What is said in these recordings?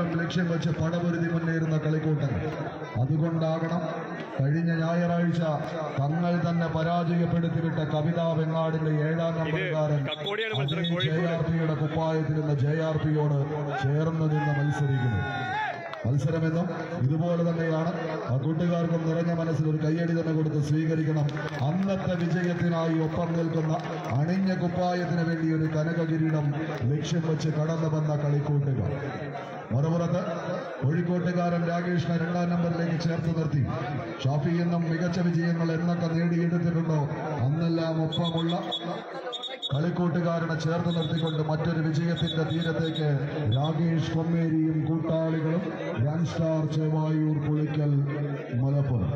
വിജയം ലക്ഷ്യം വെച്ച് പടപൊരുതി മുന്നേറുന്ന കളിക്കൂട്ടൻ അതുകൊണ്ടാകണം കഴിഞ്ഞ ഞായറാഴ്ച തങ്ങൾ തന്നെ പരാജയപ്പെടുത്തിവിട്ട കവിതാ വെങ്ങാടിന്റെ ഏഴാം നമ്പർക്കാരൻ കക്കോടിയാണ് മത്സരം, ജെ കോഴിക്കോട്. ആർ പിയുടെ കുപ്പായത്തിലുള്ള ജെ ആർ പിയോട് ചേർന്ന് നിന്ന് മത്സരിക്കുന്നത് മത്സരമെന്നും ഇതുപോലെ തന്നെയാണ് ആ കൂട്ടുകാർക്കും നിറഞ്ഞ മനസ്സിൽ ഒരു കയ്യടി തന്നെ കൊടുത്ത് സ്വീകരിക്കണം അന്നത്തെ വിജയത്തിനായി ഒപ്പം നിൽക്കുന്ന അണിഞ്ഞ കുപ്പായത്തിന് വേണ്ടി ഒരു കനക കിരീടം ലക്ഷ്യം വെച്ച് കടന്നു വന്ന കളിക്കൂട്ടുകാർ മറുപുറത്ത് കോഴിക്കോട്ടുകാരൻ രാകേഷിനെ രണ്ടാം നമ്പറിലേക്ക് ചേർത്ത് നിർത്തി ഷാഫി എന്നും മികച്ച വിജയങ്ങൾ എന്നൊക്കെ നേടിയെടുത്തിട്ടുണ്ടോ അന്നെല്ലാം ഒപ്പമുള്ള കളിക്കൂട്ടുകാരനെ ചേർത്ത് നിർത്തിക്കൊണ്ട് മറ്റൊരു വിജയത്തിന്റെ തീരത്തേക്ക് രാകേഷ് കൊമ്മേരിയും കൂട്ടാളികളും ഗ്രാൻഡ് സ്റ്റാർ ചേവായൂർ പുളിക്കൽ മലപ്പുറം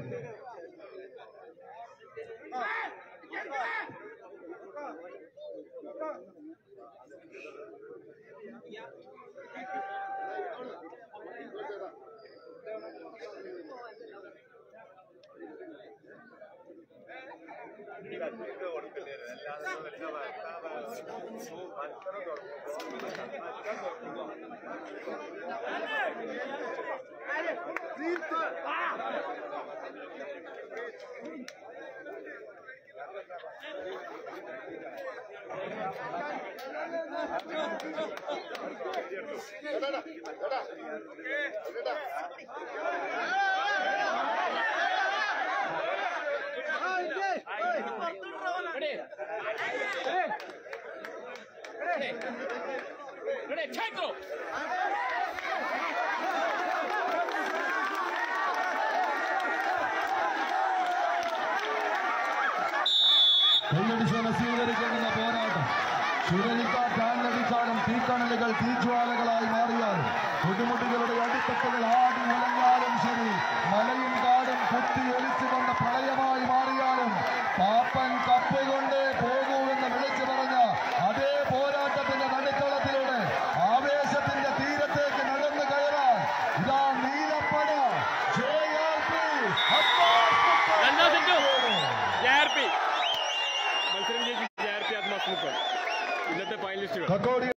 കൈയടിച്ചോല സ്വീകരിക്കുന്ന പോരാട്ടം ചുഴലിക്കാറ്റാഞ്ഞടിച്ചാലും തീക്കണലുകൾ തീജ്വാലകളായി മാറിയാലും കൊടുമുടികളുടെ അടിത്തട്ടുകൾ ആടി ഉലഞ്ഞാലും ശരി മലയും കാടും കുത്തി ഒലിച്ചുകൊണ്ട പ്രളയമായി മാറിയാലും പാപ്പൻ കപ്പ് കൊണ്ടേ പോകൂ എന്ന് വിളിച്ചു പറഞ്ഞ അതേ പോരാട്ടത്തിന്റെ നടുക്കളത്തിലൂടെ ആവേശത്തിന്റെ തീരത്തേക്ക് നടന്നു കയറാൻ ഇതാ നീലപ്പട JRP അബ്ബാസ് രണ്ടാം സെറ്റ് ജെ ആർ പി മത്സരം ജയിച്ചു ജെ ആർ പി ആത്മാസ്മുക്കൾ ഇന്നത്തെ ഫൈനലിസ്റ്റുകൾ കക്കോടി